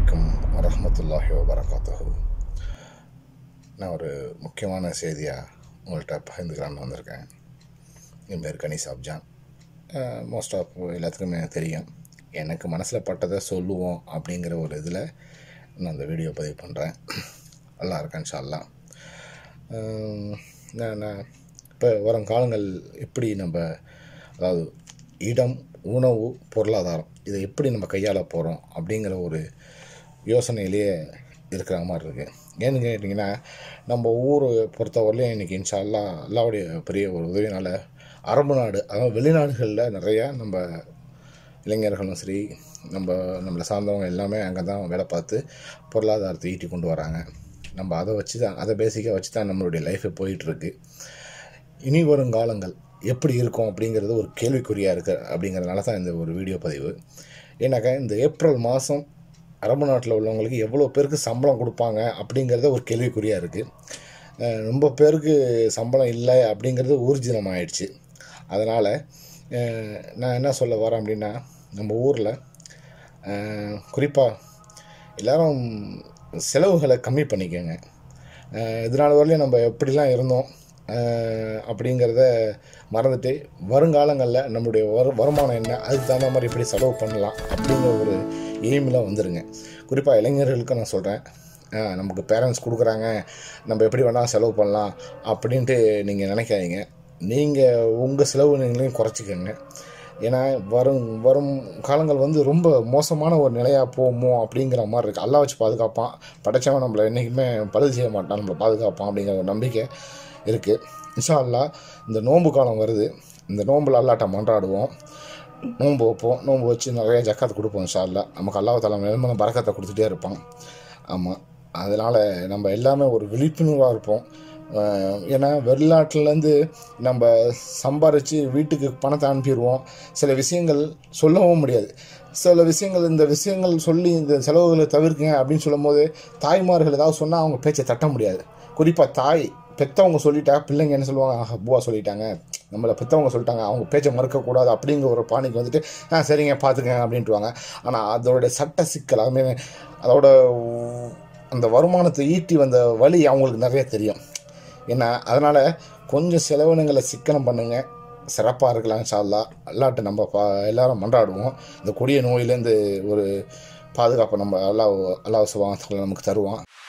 அலைக்கும் வரஹமத்துல்லாஹி வபரகாத்துஹு நான் ஒரு முக்கியமான செய்தியாக உங்கள்கிட்ட பகிர்ந்துக்கலான்னு வந்திருக்கேன் என் பேர் கனிஸ் அப்ஜான் மோஸ்ட் ஆஃப் எல்லாத்துக்குமே தெரியும் எனக்கு மனசில் பட்டதை சொல்லுவோம் அப்படிங்கிற ஒரு இதில் நான் அந்த வீடியோ பதிவு பண்ணுறேன் நல்லா இருக்கேன் இன்ஷா நான் நான் இப்போ வரும் காலங்கள் எப்படி நம்ம அதாவது இடம் உணவு பொருளாதாரம் இதை எப்படி நம்ம கையாள போகிறோம் அப்படிங்கிற ஒரு யோசனையிலேயே இருக்கிற மாதிரி இருக்குது ஏன்னு கேட்டிங்கன்னா நம்ம ஊரை பொறுத்தவரையிலையும் இன்றைக்கி இன்ஷா அல்லா அல்லாவுடைய பெரிய ஒரு உதவினால் அரபு நாடு அதாவது வெளிநாடுகளில் நிறையா நம்ம இளைஞர்களும் சரி நம்ம நம்மளை சார்ந்தவங்க எல்லாமே அங்கே தான் வேலை பார்த்து பொருளாதாரத்தை ஈட்டி கொண்டு வராங்க நம்ம அதை வச்சு தான் அதை பேசிக்காக வச்சு தான் நம்மளுடைய லைஃபே போயிட்டுருக்கு இனி வரும் காலங்கள் எப்படி இருக்கும் அப்படிங்கிறது ஒரு கேள்விக்குறியாக இருக்குது அப்படிங்கிறதுனால தான் இந்த ஒரு வீடியோ பதிவு ஏன்னாக்கா இந்த ஏப்ரல் மாதம் அரபு நாட்டில் உள்ளவங்களுக்கு எவ்வளோ பேருக்கு சம்பளம் கொடுப்பாங்க அப்படிங்கிறத ஒரு கேள்விக்குறியாக இருக்குது ரொம்ப பேருக்கு சம்பளம் இல்லை அப்படிங்கிறது ஊர்ஜிதம் ஆயிடுச்சு அதனால் நான் என்ன சொல்ல வரேன் அப்படின்னா நம்ம ஊரில் குறிப்பாக எல்லோரும் செலவுகளை கம்மி பண்ணிக்கோங்க இதனால் வரலையும் நம்ம எப்படிலாம் இருந்தோம் அப்படிங்கிறத மறந்துட்டு வருங்காலங்களில் நம்முடைய வரு வருமானம் என்ன அதுக்கு தகுந்த மாதிரி எப்படி செலவு பண்ணலாம் அப்படிங்கிற ஒரு எய்மில் வந்துடுங்க குறிப்பாக இளைஞர்களுக்கு நான் சொல்கிறேன் நமக்கு பேரண்ட்ஸ் கொடுக்குறாங்க நம்ம எப்படி வேணால் செலவு பண்ணலாம் அப்படின்ட்டு நீங்கள் நினைக்காதீங்க நீங்கள் உங்கள் செலவு நீங்களையும் குறைச்சிக்கோங்க ஏன்னா வரும் வரும் காலங்கள் வந்து ரொம்ப மோசமான ஒரு நிலையாக போகுமோ அப்படிங்கிற மாதிரி இருக்குது அல்லா வச்சு பாதுகாப்பான் படைச்சவன் நம்மளை என்றைக்குமே பதில் செய்ய மாட்டான் நம்மளை பாதுகாப்பான் அப்படிங்கிற ஒரு நம்பிக்கை இருக்குது இன்ஷா அல்லா இந்த நோன்பு காலம் வருது இந்த நோம்பில் அல்லாட்ட மன்றாடுவோம் நோன்பு வைப்போம் நோன்பு வச்சு நிறைய ஜக்காத்து கொடுப்போம் இன்ஷா அல்லா நமக்கு அல்லாஹ் தலா நிலமன பறக்கத்தை கொடுத்துட்டே இருப்பான் ஆமாம் அதனால் நம்ம எல்லாமே ஒரு விழிப்புணர்வாக இருப்போம் ஏன்னா வெளிநாட்டிலேருந்து நம்ம சம்பாரித்து வீட்டுக்கு பணத்தை அனுப்பிடுவோம் சில விஷயங்கள் சொல்லவும் முடியாது சில விஷயங்கள் இந்த விஷயங்கள் சொல்லி இந்த செலவுகளை தவிர்க்குங்க அப்படின்னு சொல்லும் போது தாய்மார்கள் ஏதாவது சொன்னால் அவங்க பேச்சை தட்ட முடியாது குறிப்பாக தாய் பெற்றவங்க சொல்லிட்டா பிள்ளைங்க என்ன சொல்லுவாங்க ஆஹா பூவா சொல்லிட்டாங்க நம்மளை பெற்றவங்க சொல்லிட்டாங்க அவங்க பேச்சை மறுக்கக்கூடாது அப்படிங்கிற ஒரு பாணிக்கு வந்துட்டு ஆ சரிங்க பார்த்துக்கங்க அப்படின்ட்டுவாங்க ஆனால் அதோட சட்ட சிக்கல் அதுமாரி அதோட அந்த வருமானத்தை ஈட்டி வந்த வழி அவங்களுக்கு நிறைய தெரியும் ஏன்னா அதனால் கொஞ்சம் செலவினங்களை சிக்கனம் பண்ணுங்கள் சிறப்பாக இருக்கலாம் சால்லா அல்லாட்ட நம்ம பா எல்லாரும் மன்றாடுவோம் இந்த கொடிய நோயிலேருந்து ஒரு பாதுகாப்பை நம்ம அல்லா அல்லா சுபாவத்தில் நமக்கு தருவான்